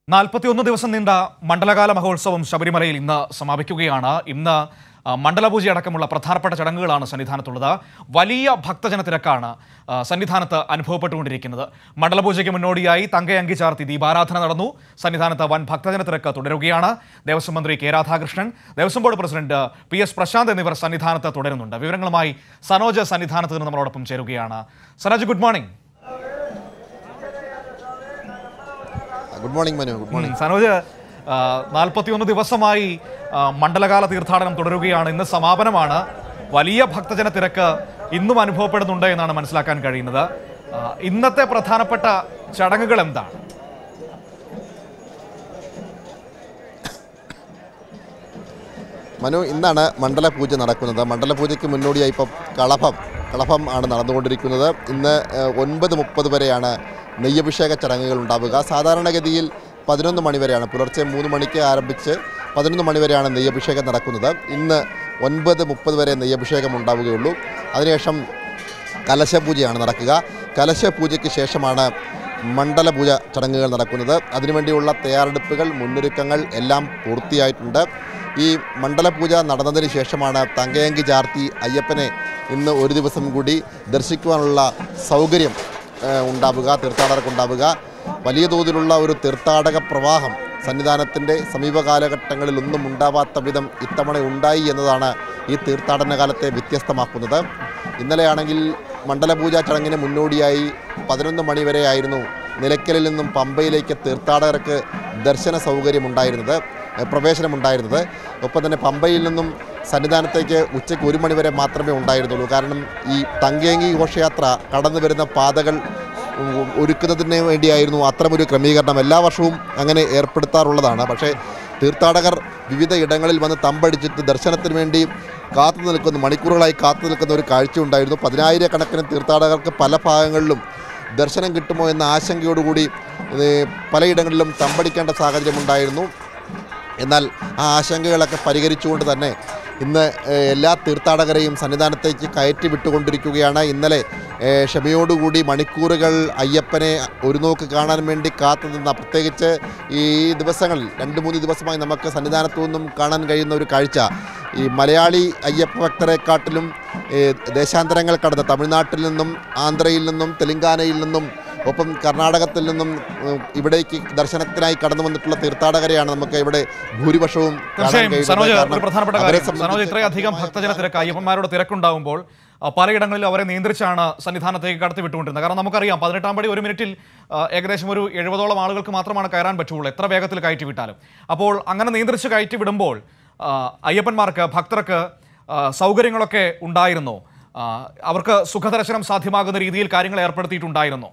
നാൽപ്പത്തിയൊന്ന് ദിവസം നീണ്ട മണ്ഡലകാല മഹോത്സവം ശബരിമലയിൽ ഇന്ന് സമാപിക്കുകയാണ് ഇന്ന് ആ, മണ്ഡലപൂജ അടക്കമുള്ള പ്രധാനപ്പെട്ട ചടങ്ങുകളാണ് സന്നിധാനത്തുള്ളത് വലിയ ഭക്തജന തിരക്കാണ് ആ, സന്നിധാനത്ത് അനുഭവപ്പെട്ടുകൊണ്ടിരിക്കുന്നത് മണ്ഡലപൂജയ്ക്ക് മുന്നോടിയായി തങ്കയങ്കി ചാർത്തി ദീപാരാധന നടന്നു സന്നിധാനത്ത് വൻ ഭക്തജന തിരക്ക് തുടരുകയാണ് ദേവസ്വം മന്ത്രി K Radhakrishnan Devaswom board president P S Prasanth എന്നിവർ സന്നിധാനത്ത് തുടരുന്നുണ്ട് വിവരങ്ങളുമായി സനോജ് സന്നിധാനത്ത് നിന്ന് നമ്മളോടൊപ്പം ചേരുകയാണ് Sanoj good morning good morning Manu good morning ഉം, സനോജ് നാൽപ്പത്തിയൊന്ന് ദിവസമായി ആ, മണ്ഡലകാല തീർത്ഥാടനം തുടരുകയാണ് ഇന്ന് സമാപനമാണ് വലിയ ഭക്തജന തിരക്ക് ഇന്നും അനുഭവപ്പെടുന്നുണ്ട് എന്നാണ് മനസ്സിലാക്കാൻ കഴിയുന്നത് ആ, ഇന്നത്തെ പ്രധാനപ്പെട്ട ചടങ്ങുകൾ എന്താണ് മനു ഇന്നാണ് മണ്ഡല പൂജ നടക്കുന്നത് മണ്ഡല പൂജയ്ക്ക് മുന്നോടിയായി ഇപ്പോൾ കളഭം കളഭം ആണ് നടന്നുകൊണ്ടിരിക്കുന്നത് ഇന്ന് ഏഹ്, ഒൻപത് മുപ്പത് വരെയാണ് നെയ്യഭിഷേക ചടങ്ങുകൾ ഉണ്ടാവുക സാധാരണഗതിയിൽ പതിനൊന്ന് മണി വരെയാണ് പുലർച്ചെ മൂന്ന് മണിക്ക് ആരംഭിച്ച് പതിനൊന്ന് മണി വരെയാണ് നെയ്യഭിഷേകം നടക്കുന്നത് ഇന്ന് ഒൻപത് മുപ്പത് വരെ നെയ്യഭിഷേകം ഉണ്ടാവുകയുള്ളൂ അതിനുശേഷം കലശപൂജയാണ് നടക്കുക കലശപൂജയ്ക്ക് ശേഷമാണ് മണ്ഡലപൂജ ചടങ്ങുകൾ നടക്കുന്നത് അതിനുവേണ്ടിയുള്ള തയ്യാറെടുപ്പുകൾ മുന്നൊരുക്കങ്ങൾ എല്ലാം പൂർത്തിയായിട്ടുണ്ട് ഈ മണ്ഡലപൂജ നടന്നതിന് ശേഷമാണ് തങ്കയങ്കി ചാർത്തി അയ്യപ്പനെ ഇന്ന് ഒരു ദിവസം കൂടി ദർശിക്കുവാനുള്ള സൗകര്യം ഏഹ്, ഉണ്ടാവുക തീർത്ഥാടകർക്കുണ്ടാവുക വലിയ തോതിലുള്ള ഒരു തീർത്ഥാടക പ്രവാഹം സന്നിധാനത്തിൻ്റെ സമീപ കാലഘട്ടങ്ങളിലൊന്നും ഉണ്ടാവാത്ത വിധം ഇത്തവണ ഉണ്ടായി എന്നതാണ് ഈ തീർത്ഥാടന കാലത്തെ വ്യത്യസ്തമാക്കുന്നത് ഇന്നലെയാണെങ്കിൽ മണ്ഡലപൂജ ചടങ്ങിന് മുന്നോടിയായി പതിനൊന്ന് മണിവരെ ആയിരുന്നു നിലയ്ക്കലിൽ നിന്നും പമ്പയിലേക്ക് തീർത്ഥാടകർക്ക് ദർശന സൗകര്യമുണ്ടായിരുന്നത് ഏഹ് പ്രവേശനമുണ്ടായിരുന്നത് ഒപ്പം തന്നെ പമ്പയിൽ നിന്നും സന്നിധാനത്തേക്ക് ഉച്ചയ്ക്ക് ഒരു മണിവരെ മാത്രമേ ഉണ്ടായിരുന്നുള്ളൂ കാരണം ഈ തങ്കേങ്കി ഘോഷയാത്ര കടന്നു വരുന്ന പാതകൾ ഉ- ഒരുക്കുന്നതിന് വേണ്ടിയായിരുന്നു അത്തരമൊരു ക്രമീകരണം എല്ലാ വർഷവും അങ്ങനെ ഏർപ്പെടുത്താറുള്ളതാണ് പക്ഷേ തീർത്ഥാടകർ വിവിധ ഇടങ്ങളിൽ വന്ന് തമ്പടിച്ചിട്ട് ദർശനത്തിന് വേണ്ടി കാത്തു നിൽക്കുന്ന മണിക്കൂറുകളായി കാത്തു നിൽക്കുന്ന ഒരു കാഴ്ച ഉണ്ടായിരുന്നു പതിനായിരക്കണക്കിന് തീർത്ഥാടകർക്ക് പല ഭാഗങ്ങളിലും ദർശനം കിട്ടുമോ എന്ന ആശങ്കയോടുകൂടി ഏഹ്, പലയിടങ്ങളിലും തമ്പടിക്കേണ്ട സാഹചര്യമുണ്ടായിരുന്നു എന്നാൽ ആ ആശങ്കകളൊക്കെ പരിഹരിച്ചുകൊണ്ട് തന്നെ ഇന്ന് ഏഹ്, എല്ലാ തീർത്ഥാടകരെയും സന്നിധാനത്തേക്ക് കയറ്റി വിട്ടുകൊണ്ടിരിക്കുകയാണ് ഇന്നലെ ഏഹ്, ക്ഷമയോടുകൂടി മണിക്കൂറുകൾ അയ്യപ്പനെ ഒരു നോക്ക് കാണാൻ വേണ്ടി കാത്തു നിന്ന പ്രത്യേകിച്ച് ഈ ദിവസങ്ങളിൽ രണ്ട് മൂന്ന് ദിവസമായി നമുക്ക് സന്നിധാനത്തു നിന്നും കാണാൻ കഴിയുന്ന ഒരു കാഴ്ച ഈ മലയാളി അയ്യപ്പ ഭക്തരെക്കാട്ടിലും ഏഹ്, ദേശാന്തരങ്ങൾ കടന്ന് തമിഴ്നാട്ടിൽ നിന്നും ആന്ധ്രയിൽ നിന്നും തെലങ്കാനയിൽ നിന്നും ഒപ്പം കർണാടകത്തിൽ നിന്നും ഉം, ഇവിടേക്ക് ദർശനത്തിനായി കടന്നു വന്നിട്ടുള്ള തീർത്ഥാടകരെയാണ് നമുക്ക് ഇവിടെ ഭൂരിപക്ഷവും കാണാൻ തീർച്ചയായും കഴിയുന്നത്. സനോജ് കാരണം ഒരു പ്രധാനപ്പെട്ട അവരെ കാര്യം സനോജ് സംബന്ധിച്ച് ഇത്രയധികം ഭക്തജന തിരക്ക് അയ്യപ്പന്മാരുടെ തിരക്കുണ്ടാവുമ്പോൾ ആ, പലയിടങ്ങളിലും അവരെ നിയന്ത്രിച്ചാണ് സന്നിധാനത്തേക്ക് കടത്തി വിട്ടുകൊണ്ടിരുന്നത് കാരണം നമുക്കറിയാം പതിനെട്ടാം പടി ഒരു മിനിറ്റിൽ ആ, ഏകദേശം ഒരു എഴുപതോളം ആളുകൾക്ക് മാത്രമാണ് കയറാൻ പറ്റുള്ളൂ എത്ര വേഗത്തിൽ കയറ്റി വിട്ടാലും അപ്പോൾ അങ്ങനെ നിയന്ത്രിച്ച് കയറ്റി വിടുമ്പോൾ ആ, അയ്യപ്പന്മാർക്ക് ഭക്തർക്ക് ആ, സൗകര്യങ്ങളൊക്കെ ഉണ്ടായിരുന്നോ ആ, അവർക്ക് സുഖദർശനം സാധ്യമാകുന്ന രീതിയിൽ കാര്യങ്ങൾ ഏർപ്പെടുത്തിയിട്ടുണ്ടായിരുന്നോ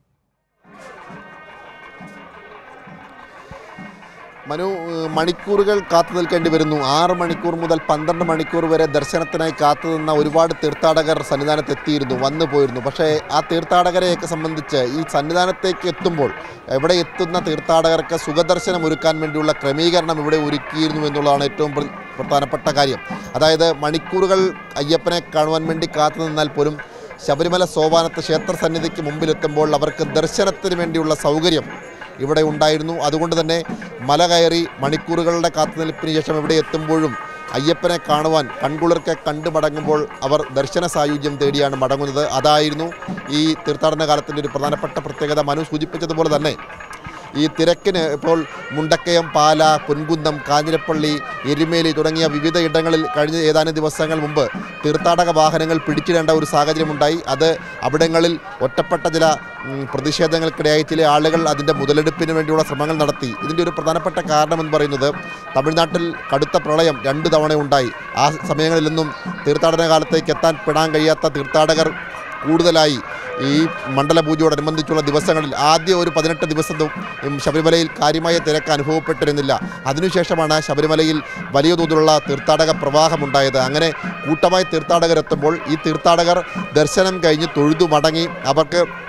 മനു ഏഹ്, മണിക്കൂറുകൾ കാത്തു നിൽക്കേണ്ടി വരുന്നു ആറ് മണിക്കൂർ മുതൽ പന്ത്രണ്ട് മണിക്കൂർ വരെ ദർശനത്തിനായി കാത്തു നിന്ന ഒരുപാട് തീർത്ഥാടകർ സന്നിധാനത്ത് എത്തിയിരുന്നു വന്നു പോയിരുന്നു പക്ഷേ ആ തീർത്ഥാടകരെയൊക്കെ സംബന്ധിച്ച് ഈ സന്നിധാനത്തേക്ക് എത്തുമ്പോൾ ഇവിടെ എത്തുന്ന തീർത്ഥാടകർക്ക് സുഖദർശനം ഒരുക്കാൻ വേണ്ടിയുള്ള ക്രമീകരണം ഇവിടെ ഒരുക്കിയിരുന്നു എന്നുള്ളതാണ് ഏറ്റവും പ്ര- പ്രധാനപ്പെട്ട കാര്യം അതായത് മണിക്കൂറുകൾ അയ്യപ്പനെ കാണുവാൻ വേണ്ടി കാത്തു നിന്നാൽ പോലും ശബരിമല സോപാനത്ത് ക്ഷേത്ര സന്നിധിക്ക് മുമ്പിലെത്തുമ്പോൾ അവർക്ക് ദർശനത്തിന് വേണ്ടിയുള്ള സൗകര്യം ഇവിടെ ഉണ്ടായിരുന്നു അതുകൊണ്ട് തന്നെ മല കയറി മണിക്കൂറുകളുടെ കാത്തുനിൽപ്പിന് ശേഷം ഇവിടെ എത്തുമ്പോഴും അയ്യപ്പനെ കാണുവാൻ കൺകുളിർക്കെ കണ്ടു മടങ്ങുമ്പോൾ അവർ ദർശന സായുജ്യം തേടിയാണ് മടങ്ങുന്നത് അതായിരുന്നു ഈ തീർത്ഥാടന കാലത്തിൻ്റെ ഒരു പ്രധാനപ്പെട്ട പ്രത്യേകത മനു സൂചിപ്പിച്ചതുപോലെ തന്നെ ഈ തിരക്കിന് ഇപ്പോൾ മുണ്ടക്കയം പാല പൊൻകുന്നം കാഞ്ഞിരപ്പള്ളി എരുമേലി തുടങ്ങിയ വിവിധ ഇടങ്ങളിൽ കഴിഞ്ഞ ഏതാനും ദിവസങ്ങൾ മുമ്പ് തീർത്ഥാടക വാഹനങ്ങൾ പിടിച്ചിടേണ്ട ഒരു സാഹചര്യമുണ്ടായി അത് അവിടങ്ങളിൽ ഒറ്റപ്പെട്ട ചില ഉം, പ്രതിഷേധങ്ങൾക്കിടയായി ചില ആളുകൾ അതിൻ്റെ മുതലെടുപ്പിന് വേണ്ടിയുള്ള ശ്രമങ്ങൾ നടത്തി ഇതിൻ്റെ ഒരു പ്രധാനപ്പെട്ട കാരണം എന്ന് പറയുന്നത് തമിഴ്നാട്ടിൽ കടുത്ത പ്രളയം രണ്ടു തവണ ഉണ്ടായി ആ സമയങ്ങളിലൊന്നും തീർത്ഥാടന കാലത്തേക്ക് എത്താൻ പെടാൻ കഴിയാത്ത തീർത്ഥാടകർ കൂടുതലായി ഈ മണ്ഡലപൂജയോടനുബന്ധിച്ചുള്ള ദിവസങ്ങളിൽ ആദ്യ ഒരു പതിനെട്ട് ദിവസവും ഉം, ശബരിമലയിൽ കാര്യമായ തിരക്ക് അനുഭവപ്പെട്ടിരുന്നില്ല അതിനുശേഷമാണ് ശബരിമലയിൽ വലിയ തോതിലുള്ള തീർത്ഥാടക പ്രവാഹമുണ്ടായത് അങ്ങനെ കൂട്ടമായി തീർത്ഥാടകർ എത്തുമ്പോൾ ഈ തീർത്ഥാടകർ ദർശനം കഴിഞ്ഞ് തൊഴുതു മടങ്ങി അവർക്ക്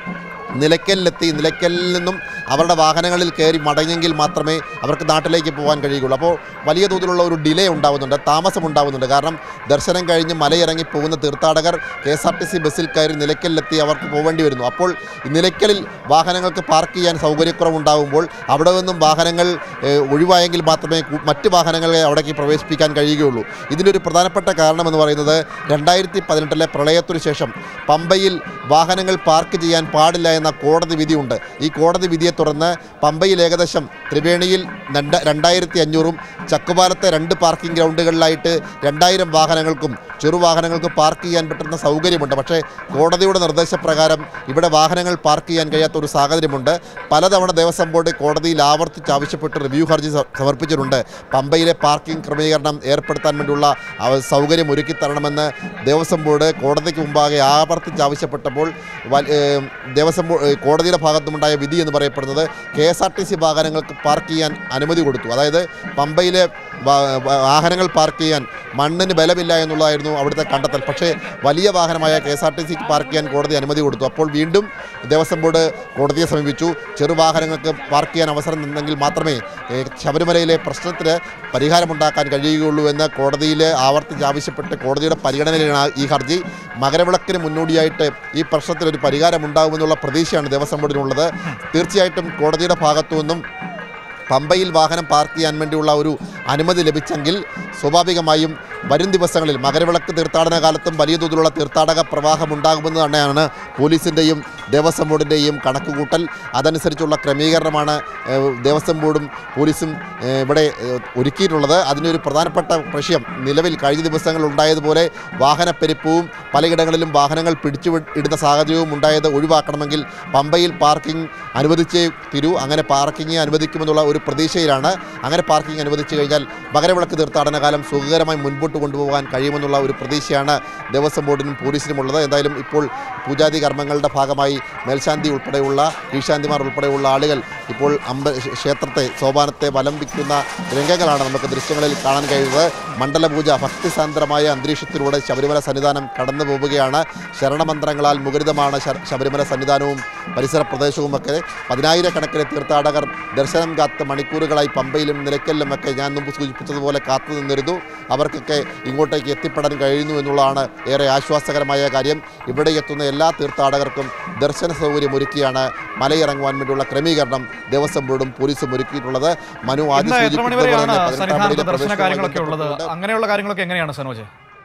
നിലയ്ക്കലിലെത്തി നിലയ്ക്കലിൽ നിന്നും അവരുടെ വാഹനങ്ങളിൽ കയറി മടങ്ങിയെങ്കിൽ മാത്രമേ അവർക്ക് നാട്ടിലേക്ക് പോകാൻ കഴിയുകയുള്ളൂ അപ്പോൾ വലിയ തോതിലുള്ള ഒരു ഡിലേ ഉണ്ടാവുന്നുണ്ട് താമസം ഉണ്ടാവുന്നുണ്ട് കാരണം ദർശനം കഴിഞ്ഞ് മലയിറങ്ങി പോകുന്ന തീർത്ഥാടകർ K S R T C ബസ്സിൽ കയറി നിലയ്ക്കലിലെത്തി അവർക്ക് പോകേണ്ടി വരുന്നു അപ്പോൾ ഈ നിലയ്ക്കലിൽ വാഹനങ്ങൾക്ക് പാർക്ക് ചെയ്യാൻ സൗകര്യക്കുറവുണ്ടാകുമ്പോൾ അവിടെ നിന്നും വാഹനങ്ങൾ ഏഹ്, ഒഴിവായെങ്കിൽ മാത്രമേ കു- മറ്റ് വാഹനങ്ങളെ അവിടേക്ക് പ്രവേശിപ്പിക്കാൻ കഴിയുകയുള്ളൂ ഇതിൻ്റെ ഒരു പ്രധാനപ്പെട്ട കാരണമെന്ന് പറയുന്നത് രണ്ടായിരത്തി പതിനെട്ടിലെ പ്രളയത്തിനു ശേഷം പമ്പയിൽ വാഹനങ്ങൾ പാർക്ക് ചെയ്യാൻ പാടില്ല എന്ന കോടതി വിധിയുണ്ട് ഈ കോടതി വിധിയെ തുടർന്ന് പമ്പയിൽ ഏകദേശം ത്രിവേണിയിൽ രണ്ട് രണ്ടായിരത്തി അഞ്ഞൂറും ചക്കുപാലത്തെ രണ്ട് പാർക്കിംഗ് ഗ്രൗണ്ടുകളിലായിട്ട് രണ്ടായിരം വാഹനങ്ങൾക്കും ചെറുവാഹനങ്ങൾക്ക് പാർക്ക് ചെയ്യാൻ പറ്റുന്ന സൗകര്യമുണ്ട് പക്ഷേ കോടതിയുടെ നിർദ്ദേശപ്രകാരം ഇവിടെ വാഹനങ്ങൾ പാർക്ക് ചെയ്യാൻ കഴിയാത്ത ഒരു സാഹചര്യമുണ്ട് പലതവണ ദേവസ്വം ബോർഡ് കോടതിയിൽ ആവർത്തിച്ച് ആവശ്യപ്പെട്ട് റിവ്യൂ ഹർജി സ- സമർപ്പിച്ചിട്ടുണ്ട് പമ്പയിലെ പാർക്കിംഗ് ക്രമീകരണം ഏർപ്പെടുത്താൻ വേണ്ടിയുള്ള അവ- സൗകര്യം ഒരുക്കി തരണമെന്ന് ദേവസ്വം ബോർഡ് കോടതിക്ക് മുമ്പാകെ ആവർത്തിച്ച് ആവശ്യപ്പെട്ടപ്പോൾ വൽ- ഏം, ദേവസ്വം ബോ- ഏ, കോടതിയുടെ ഭാഗത്തുമുണ്ടായ വിധി എന്ന് പറയപ്പെടുന്നത് K S R T C വാഹനങ്ങൾക്ക് പാർക്ക് ചെയ്യാൻ അനുമതി കൊടുത്തു അതായത് പമ്പയിലെ വാ- വാ- വാഹനങ്ങൾ പാർക്ക് ചെയ്യാൻ മണ്ണിന് ബലമില്ല എന്നുള്ളതായിരുന്നു അവിടുത്തെ കണ്ടെത്തൽ പക്ഷേ വലിയ വാഹനമായ കെ എസ് ആർ ടി സിക്ക് പാർക്ക് ചെയ്യാൻ കോടതി അനുമതി കൊടുത്തു അപ്പോൾ വീണ്ടും ദേവസ്വം ബോർഡ് കോടതിയെ സമീപിച്ചു ചെറുവാഹനങ്ങൾക്ക് പാർക്ക് ചെയ്യാൻ അവസരം നിന്നെങ്കിൽ മാത്രമേ ഏ, ശബരിമലയിലെ പ്രശ്നത്തിന് പരിഹാരമുണ്ടാക്കാൻ കഴിയുകയുള്ളൂ എന്ന് കോടതിയിൽ ആവർത്തിച്ച് ആവശ്യപ്പെട്ട് കോടതിയുടെ പരിഗണനയിലാണ് ഈ ഹർജി മകരവിളക്കിന് മുന്നോടിയായിട്ട് ഈ പ്രശ്നത്തിനൊരു പരിഹാരമുണ്ടാകുമെന്നുള്ള പ്രതീക്ഷയാണ് ദേവസ്വം ബോർഡിനുള്ളത് തീർച്ചയായിട്ടും കോടതിയുടെ ഭാഗത്തു നിന്നും പമ്പയിൽ വാഹനം പാർക്ക് ചെയ്യാൻ വേണ്ടിയുള്ള ഒരു അനുമതി ലഭിച്ചെങ്കിൽ സ്വാഭാവികമായും വരും ദിവസങ്ങളിൽ മകരവിളക്ക് തീർത്ഥാടന കാലത്തും വലിയ തോതിലുള്ള തീർത്ഥാടക പ്രവാഹം ഉണ്ടാകുമെന്ന് തന്നെയാണ് പോലീസിൻ്റെയും ദേവസ്വം ബോർഡിൻ്റെയും കണക്കുകൂട്ടൽ അതനുസരിച്ചുള്ള ക്രമീകരണമാണ് ഏഹ്, ദേവസ്വം ബോർഡും പോലീസും ഏഹ്, ഇവിടെ ഏഹ്, ഒരുക്കിയിട്ടുള്ളത് അതിനൊരു പ്രധാനപ്പെട്ട പ്രശ്നം നിലവിൽ കഴിഞ്ഞ ദിവസങ്ങളിൽ ഉണ്ടായതുപോലെ വാഹനപ്പെരുപ്പവും പലയിടങ്ങളിലും വാഹനങ്ങൾ പിടിച്ചു വി- ഇടുന്ന സാഹചര്യവും ഉണ്ടായത് ഒഴിവാക്കണമെങ്കിൽ പമ്പയിൽ പാർക്കിംഗ് അനുവദിച്ചേ തീരൂ അങ്ങനെ പാർക്കിംഗ് അനുവദിക്കുമെന്നുള്ള ഒരു പ്രതീക്ഷയിലാണ് അങ്ങനെ പാർക്കിംഗ് അനുവദിച്ചു കഴിഞ്ഞാൽ മകരവിളക്ക് തീർത്ഥാടന കാലം സുഖകരമായി മുൻപോട്ട് കൊണ്ടുപോകാൻ കഴിയുമെന്നുള്ള ഒരു പ്രതീക്ഷയാണ് ദേവസ്വം ബോർഡിനും പോലീസിനും ഉള്ളത് എന്തായാലും ഇപ്പോൾ പൂജാതി കർമ്മങ്ങളുടെ ഭാഗമായി മേൽശാന്തി ഉൾപ്പെടെയുള്ള കീഴ്ശാന്തിമാർ ഉൾപ്പെടെയുള്ള ആളുകൾ ഇപ്പോൾ അമ്പ ക്ഷേത്രത്തെ സോപാനത്തെ വലം വയ്ക്കുന്ന രംഗങ്ങളാണ് നമുക്ക് ദൃശ്യങ്ങളിൽ കാണാൻ കഴിയുന്നത് മണ്ഡലപൂജ ഭക്തിസാന്ദ്രമായ അന്തരീക്ഷത്തിലൂടെ ശബരിമല സന്നിധാനം കടന്നു പോവുകയാണ് ശരണമന്ത്രങ്ങളാൽ മുഖരിതമാണ് ശ- ശബരിമല സന്നിധാനവും പരിസര പ്രദേശവുമൊക്കെ പതിനായിരക്കണക്കിന് തീർത്ഥാടകർ ദർശനം കാത്ത് മണിക്കൂറുകളായി പമ്പയിലും നിലയ്ക്കലിലും ഒക്കെ ഞാൻ മുമ്പ് സൂചിപ്പിച്ചതുപോലെ കാത്തു നിന്നിരുന്നു അവർക്കൊക്കെ ഇങ്ങോട്ടേക്ക് എത്തിപ്പെടാൻ കഴിയുന്നു എന്നുള്ളതാണ് ഏറെ ആശ്വാസകരമായ കാര്യം ഇവിടെ എത്തുന്ന എല്ലാ തീർത്ഥാടകർക്കും ദർശന സൗകര്യം ഒരുക്കിയാണ് മലയിറങ്ങുവാൻ വേണ്ടിയുള്ള ക്രമീകരണം ദേവസ്വം ബോർഡും പോലീസും ഒരുക്കിയിട്ടുള്ളത് മനു ആദ്യം ഇന്ന് എത്ര മണി സൂചിപ്പിച്ചതുപോലെ വരെയാണ് തന്നെ പതിനെട്ടാം സന്നിധാനത്ത് പടിയിലെ ദർശന പ്രവേശനവുമായി കാര്യങ്ങളൊക്കെ ഉള്ളത് ബന്ധപ്പെട്ടുകൊണ്ട് അങ്ങനെയുള്ള കാര്യങ്ങളൊക്കെ എങ്ങനെയാണ് സനോജ്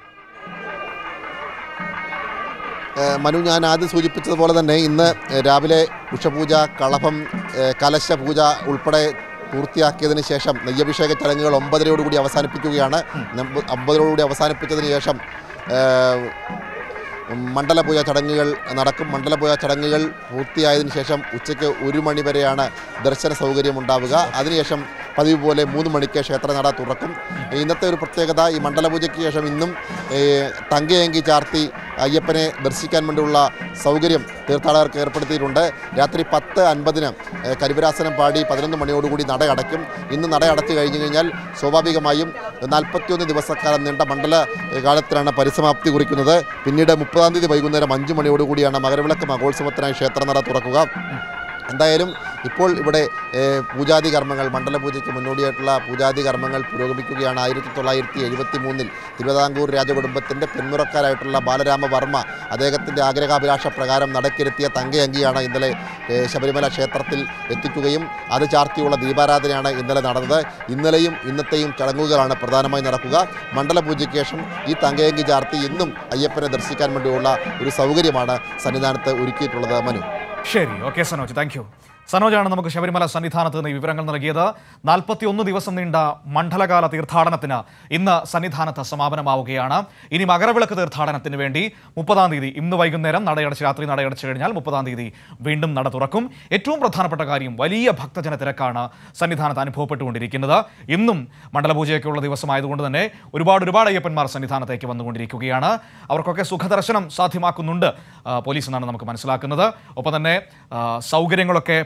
ഏഹ് മനു ഞാൻ ആദ്യം സൂചിപ്പിച്ചതുപോലെ തന്നെ ഇന്ന് രാവിലെ ഉഷപൂജ കളഭം ഏഹ് കലശ പൂജ ഉൾപ്പെടെ പൂർത്തിയാക്കിയതിന് ശേഷം നെയ്യഭിഷേക ചടങ്ങുകൾ ഒമ്പതരയോടുകൂടി അവസാനിപ്പിക്കുകയാണ് നമ്പ- ഒമ്പതരയോടുകൂടി അവസാനിപ്പിച്ചതിന് ശേഷം ഏഹ് മണ്ഡലപൂജ ചടങ്ങുകൾ നടക്കും മണ്ഡലപൂജ ചടങ്ങുകൾ പൂർത്തിയായതിനു ശേഷം ഉച്ചയ്ക്ക് ഒരു മണി വരെയാണ് ദർശന സൗകര്യം ഉണ്ടാവുക അതിനുശേഷം പതിവ് പോലെ മൂന്ന് മണിക്ക് ക്ഷേത്രനട തുറക്കും ഇന്നത്തെ ഒരു പ്രത്യേകത ഈ മണ്ഡലപൂജയ്ക്ക് ശേഷം ഇന്നും ഏഹ്, തങ്കയങ്കി ചാർത്തി അയ്യപ്പനെ ദർശിക്കാൻ വേണ്ടിയുള്ള സൗകര്യം തീർത്ഥാടകർക്ക് ഏർപ്പെടുത്തിയിട്ടുണ്ട് രാത്രി പത്ത് അൻപതിന് ഏഹ്, കരിവരാസനം പാടി പതിനൊന്ന് മണിയോടുകൂടി നട അടയ്ക്കും ഇന്ന് നട അടച്ചു കഴിഞ്ഞു കഴിഞ്ഞാൽ സ്വാഭാവികമായും നാൽപ്പത്തിയൊന്ന് ദിവസക്കാലം നീണ്ട മണ്ഡല ഏഹ്, കാലത്തിലാണ് പരിസമാപ്തി കുറിക്കുന്നത് പിന്നീട് മുപ്പതാം തീയതി വൈകുന്നേരം അഞ്ച് മണിയോടുകൂടിയാണ് മകരവിളക്ക് മഹോത്സവത്തിനായി ക്ഷേത്രനട തുറക്കുക എന്തായാലും ഇപ്പോൾ ഇവിടെ ഏഹ്, പൂജാതി കർമ്മങ്ങൾ മണ്ഡലപൂജയ്ക്ക് മുന്നോടിയായിട്ടുള്ള പൂജാതി കർമ്മങ്ങൾ പുരോഗമിക്കുകയാണ് ആയിരത്തി തൊള്ളായിരത്തി എഴുപത്തി മൂന്നിൽ തിരുവിതാംകൂർ രാജകുടുംബത്തിൻ്റെ പിന്മുറക്കാരായിട്ടുള്ള ബാലരാമവർമ്മ അദ്ദേഹത്തിൻ്റെ ആഗ്രഹാഭിലാഷ പ്രകാരം നടക്കിരുത്തിയ തങ്കയങ്കിയാണ് ഇന്നലെ ഏഹ്, ശബരിമല ക്ഷേത്രത്തിൽ എത്തിക്കുകയും അത് ചാർത്തിയുള്ള ദീപാരാധനയാണ് ഇന്നലെ നടന്നത് ഇന്നലെയും ഇന്നത്തെയും ചടങ്ങുകളാണ് പ്രധാനമായി നടക്കുക മണ്ഡലപൂജയ്ക്ക് ശേഷം ഈ തങ്കയങ്കി ചാർത്തി ഇന്നും അയ്യപ്പനെ ദർശിക്കാൻ വേണ്ടിയുള്ള ഒരു സൗകര്യമാണ് സന്നിധാനത്ത് ഒരുക്കിയിട്ടുള്ളത് മനു ശരി ഓക്കെ സനോജ് താങ്ക് യു സനോജാണ് നമുക്ക് ശബരിമല സന്നിധാനത്ത് നിന്ന് ഈ വിവരങ്ങൾ നൽകിയത് നാൽപ്പത്തിയൊന്ന് ദിവസം നീണ്ട മണ്ഡലകാല തീർത്ഥാടനത്തിന് ഇന്ന് സന്നിധാനത്ത് സമാപനമാവുകയാണ് ഇനി മകരവിളക്ക് തീർത്ഥാടനത്തിന് വേണ്ടി മുപ്പതാം തീയതി ഇന്ന് വൈകുന്നേരം നടയടച്ച് രാത്രി നടയടച്ച് കഴിഞ്ഞാൽ മുപ്പതാം തീയതി വീണ്ടും നട തുറക്കും ഏറ്റവും പ്രധാനപ്പെട്ട കാര്യം വലിയ ഭക്തജന തിരക്കാണ് സന്നിധാനത്ത് അനുഭവപ്പെട്ടുകൊണ്ടിരിക്കുന്നത് ഇന്നും മണ്ഡലപൂജയൊക്കെയുള്ള ദിവസമായതുകൊണ്ട് തന്നെ ഒരുപാട് ഒരുപാട് അയ്യപ്പന്മാർ സന്നിധാനത്തേക്ക് വന്നുകൊണ്ടിരിക്കുകയാണ് അവർക്കൊക്കെ സുഖദർശനം സാധ്യമാക്കുന്നുണ്ട് ആ, പോലീസ് എന്നാണ് നമുക്ക് മനസ്സിലാക്കുന്നത് ഒപ്പം തന്നെ ആ, സൗകര്യങ്ങളൊക്കെ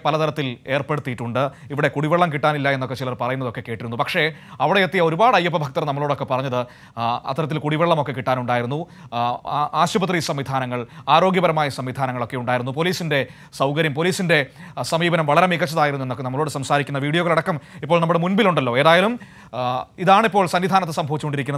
പലതരത്തിൽ ഏർപ്പെടുത്തിയിട്ടുണ്ട് ഇവിടെ കുടിവെള്ളം കിട്ടാനില്ല എന്നൊക്കെ ചിലർ പറയുന്നതൊക്കെ കേട്ടിരുന്നു പക്ഷേ അവിടെ എത്തിയ ഒരുപാട് അയ്യപ്പ ഭക്തർ നമ്മളോടൊക്കെ പറഞ്ഞത് ആ, അത്തരത്തിൽ കുടിവെള്ളമൊക്കെ കിട്ടാനുണ്ടായിരുന്നു ആ, ആ- ആശുപത്രി സംവിധാനങ്ങൾ ആരോഗ്യപരമായ സംവിധാനങ്ങളൊക്കെ ഉണ്ടായിരുന്നു പോലീസിൻ്റെ സൗകര്യം പോലീസിൻ്റെ ആ, സമീപനം വളരെ മികച്ചതായിരുന്നു എന്നൊക്കെ നമ്മളോട് സംസാരിക്കുന്ന വീഡിയോകളടക്കം ഇപ്പോൾ നമ്മുടെ മുൻപിലുണ്ടല്ലോ ഏതായാലും ആ, ഇതാണിപ്പോൾ സന്നിധാനത്ത് സംഭവിച്ചുകൊണ്ടിരിക്കുന്നത്